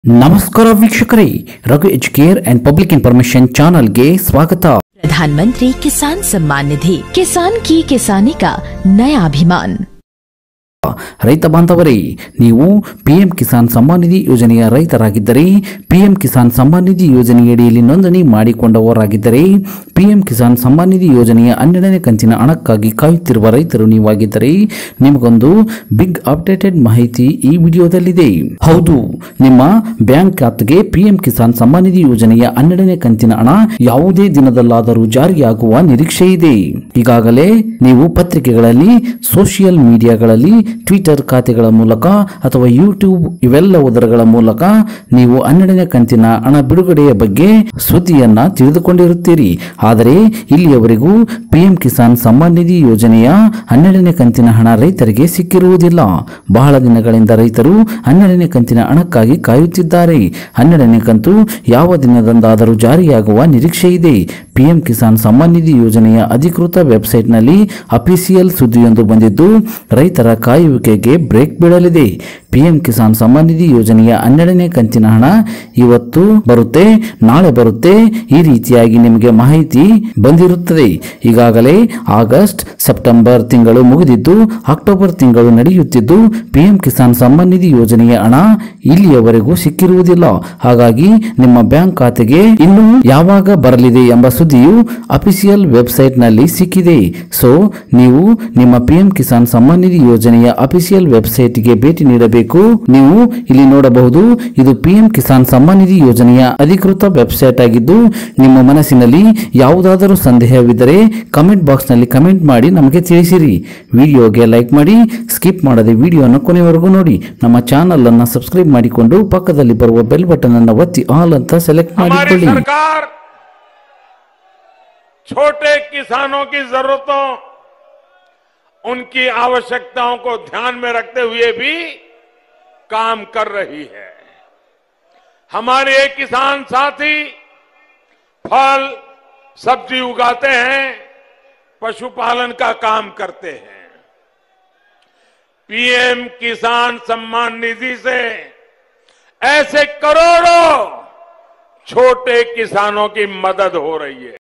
ನಮಸ್ಕಾರ ವೀಕ್ಷಕರೇ Raghu Educare and public information ಚಾನಲ್ಗೆ ಸ್ವಾಗತ प्रधानमंत्री किसान सम्मान निधि किसान की किसानी का नया अभिमान ರೈತ ಬಾಂಧವರೇ ನೀವು ಪಿಎಂ ಕಿಸಾನ್ ಸಮ್ಮಾನ್ ನಿಧಿ ಯೋಜನೆಯ ರೈತರಾಗಿದ್ದರೆ ಪಿಎಂ ಕಿಸಾನ್ ಸಮ್ಮಾನ್ ನಿಧಿ ಯೋಜನೆಯಡಿಯಲ್ಲಿ ನೋಂದಣಿ ಮಾಡಿಕೊಂಡವರಾಗಿದ್ದರೆ ಪಿಎಂ ಕಿಸಾನ್ ಸಮ್ಮಾನ್ ನಿಧಿ ಯೋಜನೆಯ ಹನ್ನೆರಡನೇ ಕಂತಿನ ಹಣಕ್ಕಾಗಿ ಕಾಯುತ್ತಿರುವ ರೈತರು ನೀವಾಗಿದ್ದರೆ ನಿಮಗೊಂದು ಬಿಗ್ ಅಪ್ಡೇಟೆಡ್ ಮಾಹಿತಿ ಈ ವಿಡಿಯೋದಲ್ಲಿದೆ ಹೌದು ನಿಮ್ಮ ಬ್ಯಾಂಕ್ ಖಾತೆಗೆ ಪಿಎಂ ಕಿಸಾನ್ ಸಮ್ಮಾನ್ ನಿಧಿ ಯೋಜನೆಯ ಹನ್ನೆರಡನೇ ಕಂತಿನ ಹಣ ಯಾವುದೇ ದಿನದಲ್ಲಾದರೂ ಜಾರಿಯಾಗುವ ನಿರೀಕ್ಷೆ ಇದೆ ಈಗಾಗಲೇ ನೀವು ಪತ್ರಿಕೆಗಳಲ್ಲಿ ಸೋಷಿಯಲ್ ಮೀಡಿಯಾಗಳಲ್ಲಿ ಟ್ವಿಟರ್ ಖಾತೆಗಳ ಮೂಲಕ ಅಥವಾ ಯೂಟ್ಯೂಬ್ ಇವೆಲ್ಲವುದರಗಳ ಮೂಲಕ ನೀವು ಹನ್ನೆರಡನೇ ಕಂತಿನ ಹಣ ಬಿಡುಗಡೆಯ ಬಗ್ಗೆ ಸುದ್ದಿಯನ್ನ ತಿಳಿದುಕೊಂಡಿರುತ್ತೀರಿ ಆದರೆ ಇಲ್ಲಿಯವರೆಗೂ ಪಿಎಂ ಕಿಸಾನ್ ಸಮ್ಮಾನ್ ನಿಧಿ ಯೋಜನೆಯ ಹನ್ನೆರಡನೇ ಕಂತಿನ ಹಣ ರೈತರಿಗೆ ಸಿಕ್ಕಿರುವುದಿಲ್ಲ ಬಹಳ ದಿನಗಳಿಂದ ರೈತರು ಹನ್ನೆರಡನೇ ಕಂತಿನ ಹಣಕ್ಕಾಗಿ ಕಾಯುತ್ತಿದ್ದಾರೆ ಹನ್ನೆರಡನೇ ಕಂತು ಯಾವ ದಿನದಂದಾದರೂ ಜಾರಿಯಾಗುವ ನಿರೀಕ್ಷೆ ಇದೆ ಪಿಎಂ ಕಿಸಾನ್ ಸಮ್ಮಾನ್ ನಿಧಿ ಯೋಜನೆಯ ಅಧಿಕೃತ ವೆಬ್ಸೈಟ್ನಲ್ಲಿ ಅಫಿಸಿಯಲ್ ಸುದ್ದಿಯೊಂದು ಬಂದಿದ್ದು ರೈತರ ಕಾಯುವಿಕೆಗೆ ಬ್ರೇಕ್ ಬೀಳಲಿದೆ ಪಿಎಂ ಕಿಸಾನ್ ಸಮ್ಮಾನ್ ನಿಧಿ ಯೋಜನೆಯ ಹನ್ನೆರಡನೇ ಕಂತಿನ ಹಣ ಇವತ್ತು ಬರುತ್ತೆ ನಾಳೆ ಬರುತ್ತೆ ಈ ರೀತಿಯಾಗಿ ನಿಮಗೆ ಮಾಹಿತಿ ಬಂದಿರುತ್ತದೆ ಈಗಾಗಲೇ ಆಗಸ್ಟ್ ಸೆಪ್ಟೆಂಬರ್ ತಿಂಗಳು ಮುಗಿದಿದ್ದು ಅಕ್ಟೋಬರ್ ತಿಂಗಳು ನಡೆಯುತ್ತಿದ್ದು ಪಿಎಂ ಕಿಸಾನ್ ಸಮ್ಮಾನ್ ನಿಧಿ ಯೋಜನೆಯ ಹಣ ಇಲ್ಲಿಯವರೆಗೂ ಸಿಕ್ಕಿರುವುದಿಲ್ಲ ಹಾಗಾಗಿ ನಿಮ್ಮ ಬ್ಯಾಂಕ್ ಖಾತೆಗೆ ಇನ್ನು ಯಾವಾಗ ಬರಲಿದೆ ಎಂಬ ಸುದ್ದಿಯು ಅಫಿಸಿಯಲ್ ವೆಬ್ಸೈಟ್ ನಲ್ಲಿ ಸಿಕ್ಕಿದೆ ಸೊ ನೀವು ನಿಮ್ಮ ಪಿಎಂ ಕಿಸಾನ್ ಸಮ್ಮಾನ್ ನಿಧಿ ಯೋಜನೆಯ ಅಫಿಸಿಯಲ್ ವೆಬ್ಸೈಟ್ಗೆ ಭೇಟಿ ನೀಡಬೇಕು ನೀವು ಇಲ್ಲಿ ನೋಡಬಹುದು ಇದು ಪಿಎಂ ಕಿಸಾನ್ ಸಮ್ಮಾನ್ ನಿಧಿ ಯೋಜನೆಯ ಅಧಿಕೃತ ವೆಬ್ಸೈಟ್ ಆಗಿದ್ದು ನಿಮ್ಮ ಮನಸ್ಸಿನಲ್ಲಿ ಯಾವುದಾದರೂ ಸಂದೇಹವಿದ್ದರೆ ಕಮೆಂಟ್ ಬಾಕ್ಸ್ ನಲ್ಲಿ ಕಮೆಂಟ್ ಮಾಡಿ ನಮಗೆ ತಿಳಿಸಿರಿ ವಿಡಿಯೋಗೆ ಲೈಕ್ ಮಾಡಿ ಸ್ಕಿಪ್ ಮಾಡದೆ ವಿಡಿಯೋನ ಕೊನೆವರೆಗೂ ನೋಡಿ ನಮ್ಮ ಚಾನಲ್ ಅನ್ನ ಸಬ್ಸ್ಕ್ರೈಬ್ ಮಾಡಿಕೊಂಡು ಪಕ್ಕದಲ್ಲಿ ಬರುವ ಬೆಲ್ ಬಟನ್ ಅನ್ನು ಒತ್ತಿ ಆಲ್ ಅಂತ ಸೆಲೆಕ್ಟ್ हमारी ಮಾಡಿಕೊಳ್ಳಿ सरकार छोटे किसानों की जरूरतों उनकी आवश्यकताओं को ध्यान में रखते हुए भी काम कर रही है हमारे ये किसान साथी फल सब्जी उगाते हैं पशुपालन का काम करते हैं पीएम किसान सम्मान निधि से ऐसे करोड़ों छोटे किसानों की मदद हो रही है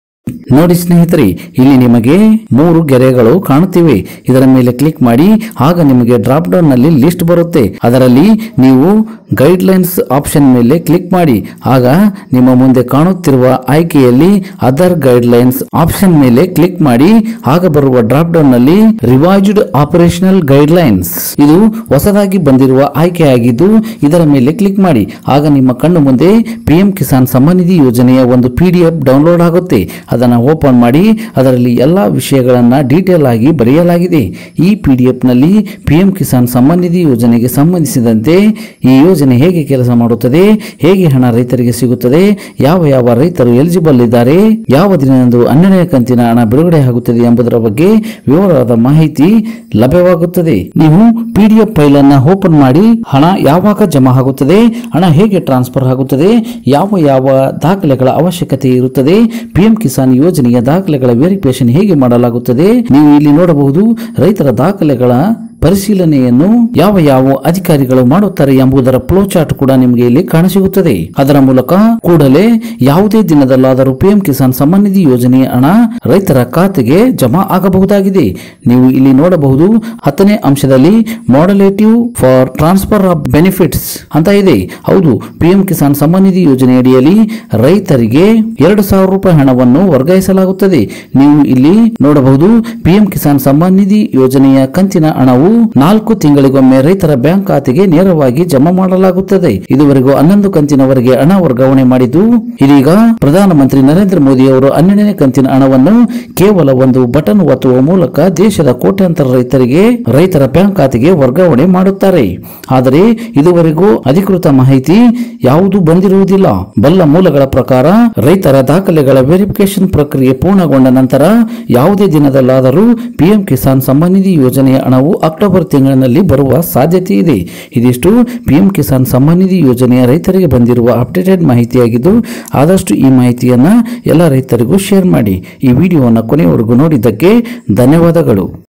ನೋಡಿ ಸ್ನೇಹಿತರೆ ಇಲ್ಲಿ ನಿಮಗೆ ಮೂರು ಗೆರೆಗಳು ಕಾಣುತ್ತಿವೆ ಇದರ ಮೇಲೆ ಕ್ಲಿಕ್ ಮಾಡಿ ಆಗ ನಿಮಗೆ ಡ್ರಾಪ್ ಡೌನ್ ನಲ್ಲಿ ಲಿಸ್ಟ್ ಬರುತ್ತೆ ಅದರಲ್ಲಿ ನೀವು ಗೈಡ್ ಲೈನ್ಸ್ ಆಪ್ಷನ್ ಮೇಲೆ ಕ್ಲಿಕ್ ಮಾಡಿ ಆಗ ನಿಮ್ಮ ಮುಂದೆ ಕಾಣುತ್ತಿರುವ ಆಯ್ಕೆಯಲ್ಲಿ ಅದರ್ ಗೈಡ್ ಲೈನ್ಸ್ ಆಪ್ಷನ್ ಮೇಲೆ ಕ್ಲಿಕ್ ಮಾಡಿ ಆಗ ಬರುವ ಡ್ರಾಪ್ ಡೌನ್ ನಲ್ಲಿ ರಿವೈಸ್ಡ್ ಆಪರೇಷನಲ್ ಗೈಡ್ ಲೈನ್ಸ್ ಇದು ಹೊಸದಾಗಿ ಬಂದಿರುವ ಆಯ್ಕೆಯಾಗಿದ್ದು ಇದರ ಮೇಲೆ ಕ್ಲಿಕ್ ಮಾಡಿ ಆಗ ನಿಮ್ಮ ಕಣ್ಣು ಮುಂದೆ ಪಿಎಂ ಕಿಸಾನ್ ಸಮ್ಮಾನ್ ನಿಧಿ ಯೋಜನೆಯ ಒಂದು ಪಿಡಿಎಫ್ ಡೌನ್ಲೋಡ್ ಆಗುತ್ತೆ ಅದನ್ನು ಓಪನ್ ಮಾಡಿ ಅದರಲ್ಲಿ ಎಲ್ಲ ವಿಷಯಗಳನ್ನ ಡೀಟೇಲ್ ಆಗಿ ಬರೆಯಲಾಗಿದೆ ಈ ಪಿಡಿಎಫ್ ನಲ್ಲಿ ಪಿಎಂ ಕಿಸಾನ್ ಸಮ್ಮಾನ್ ನಿಧಿ ಯೋಜನೆಗೆ ಸಂಬಂಧಿಸಿದಂತೆ ಈ ಯೋಜನೆ ಹೇಗೆ ಕೆಲಸ ಮಾಡುತ್ತದೆ ಹೇಗೆ ಹಣ ರೈತರಿಗೆ ಸಿಗುತ್ತದೆ ಯಾವ ಯಾವ ರೈತರು ಎಲಿಜಿಬಲ್ ಇದ್ದಾರೆ ಯಾವ ದಿನದಂದು ಹನ್ನೆರಡನೇ ಕಂತಿನ ಹಣ ಬಿಡುಗಡೆ ಆಗುತ್ತದೆ ಎಂಬುದರ ಬಗ್ಗೆ ವಿವರವಾದ ಮಾಹಿತಿ ಲಭ್ಯವಾಗುತ್ತದೆ ನೀವು ಪಿಡಿಎಫ್ ಫೈಲ್ ಅನ್ನ ಓಪನ್ ಮಾಡಿ ಹಣ ಯಾವಾಗ ಜಮಾ ಆಗುತ್ತದೆ ಹಣ ಹೇಗೆ ಟ್ರಾನ್ಸ್ಫರ್ ಆಗುತ್ತದೆ ಯಾವ ಯಾವ ದಾಖಲೆಗಳ ಅವಶ್ಯಕತೆ ಇರುತ್ತದೆ ಪಿಎಂ ಕಿಸಾನ್ ಯೋಜನೆಯ ದಾಖಲೆಗಳ ವೆರಿಫಿಕೇಶನ್ ಹೇಗೆ ಮಾಡಲಾಗುತ್ತದೆ ನೀವು ಇಲ್ಲಿ ನೋಡಬಹುದು ರೈತರ ದಾಖಲೆಗಳ ಪರಿಶೀಲನೆಯನ್ನು ಯಾವ ಯಾವ ಅಧಿಕಾರಿಗಳು ಮಾಡುತ್ತಾರೆ ಎಂಬುದರ ಫ್ಲೋ ಚಾರ್ಟ್ ಕೂಡ ನಿಮಗೆ ಇಲ್ಲಿ ಕಾಣಸಿಗುತ್ತದೆ ಅದರ ಮೂಲಕ ಕೂಡಲೇ ಯಾವುದೇ ದಿನದಲ್ಲಾದರೂ ಪಿಎಂ ಕಿಸಾನ್ ಸಮ್ಮಾನ್ ನಿಧಿ ಯೋಜನೆಯ ಹಣ ರೈತರ ಖಾತೆಗೆ ಜಮಾ ಆಗಬಹುದಾಗಿದೆ ನೀವು ಇಲ್ಲಿ ನೋಡಬಹುದು ಹತ್ತನೇ ಅಂಶದಲ್ಲಿ ಮಾಡಲೇಟಿವ್ ಫಾರ್ ಟ್ರಾನ್ಸ್ಫರ್ ಆಫ್ ಬೆನಿಫಿಟ್ಸ್ ಅಂತ ಇದೆ ಹೌದು ಪಿಎಂ ಕಿಸಾನ್ ಸಮ್ಮಾನ್ ನಿಧಿ ಯೋಜನೆ ಅಡಿಯಲ್ಲಿ ರೈತರಿಗೆ ಎರಡು ಸಾವಿರ ರೂಪಾಯಿ ಹಣವನ್ನು ವರ್ಗಾಯಿಸಲಾಗುತ್ತದೆ ನೀವು ಇಲ್ಲಿ ನೋಡಬಹುದು ಪಿಎಂ ಕಿಸಾನ್ ಸಮ್ಮಾನ್ ನಿಧಿ ಯೋಜನೆಯ ಕಂತಿನ ಹಣವು ನಾಲ್ಕು ತಿಂಗಳಿಗೊಮ್ಮೆ ರೈತರ ಬ್ಯಾಂಕ್ ಖಾತೆಗೆ ನೇರವಾಗಿ ಜಮಾ ಮಾಡಲಾಗುತ್ತದೆ ಇದುವರೆಗೂ ಹನ್ನೊಂದು ಕಂತಿನವರೆಗೆ ಹಣ ವರ್ಗಾವಣೆ ಮಾಡಿದ್ದು ಇದೀಗ ಪ್ರಧಾನಮಂತ್ರಿ ನರೇಂದ್ರ ಮೋದಿ ಅವರು ಹನ್ನೆರಡನೇ ಕಂತಿನ ಹಣವನ್ನು ಕೇವಲ ಒಂದು ಬಟನ್ ಒತ್ತುವ ಮೂಲಕ ದೇಶದ ಕೋಟ್ಯಾಂತರ ರೈತರಿಗೆ ರೈತರ ಬ್ಯಾಂಕ್ ಖಾತೆಗೆ ವರ್ಗಾವಣೆ ಮಾಡುತ್ತಾರೆ ಆದರೆ ಇದುವರೆಗೂ ಅಧಿಕೃತ ಮಾಹಿತಿ ಯಾವುದು ಬಂದಿರುವುದಿಲ್ಲ ಬಲ್ಲ ಮೂಲಗಳ ಪ್ರಕಾರ ರೈತರ ದಾಖಲೆಗಳ ವೆರಿಫಿಕೇಶನ್ ಪ್ರಕ್ರಿಯೆ ಪೂರ್ಣಗೊಂಡ ನಂತರ ಯಾವುದೇ ದಿನದಲ್ಲಾದರೂ ಪಿಎಂ ಕಿಸಾನ್ ಸಮ್ಮಾನ್ ನಿಧಿ ಯೋಜನೆಯ ಹಣವು ಅಕ್ಟೋಬರ್ ತಿಂಗಳಿನಲ್ಲಿ ಬರುವ ಸಾಧ್ಯತೆ ಇದೆ ಇದಿಷ್ಟು ಪಿಎಂ ಕಿಸಾನ್ ಸಮ್ಮಾನ್ ನಿಧಿ ಯೋಜನೆಯ ರೈತರಿಗೆ ಬಂದಿರುವ ಅಪ್ಡೇಟೆಡ್ ಮಾಹಿತಿಯಾಗಿದ್ದು ಆದಷ್ಟು ಈ ಮಾಹಿತಿಯನ್ನ ಎಲ್ಲ ರೈತರಿಗೂ ಶೇರ್ ಮಾಡಿ ಈ ವಿಡಿಯೋವನ್ನು ಕೊನೆಯವರೆಗೂ ನೋಡಿದ್ದಕ್ಕೆ ಧನ್ಯವಾದಗಳು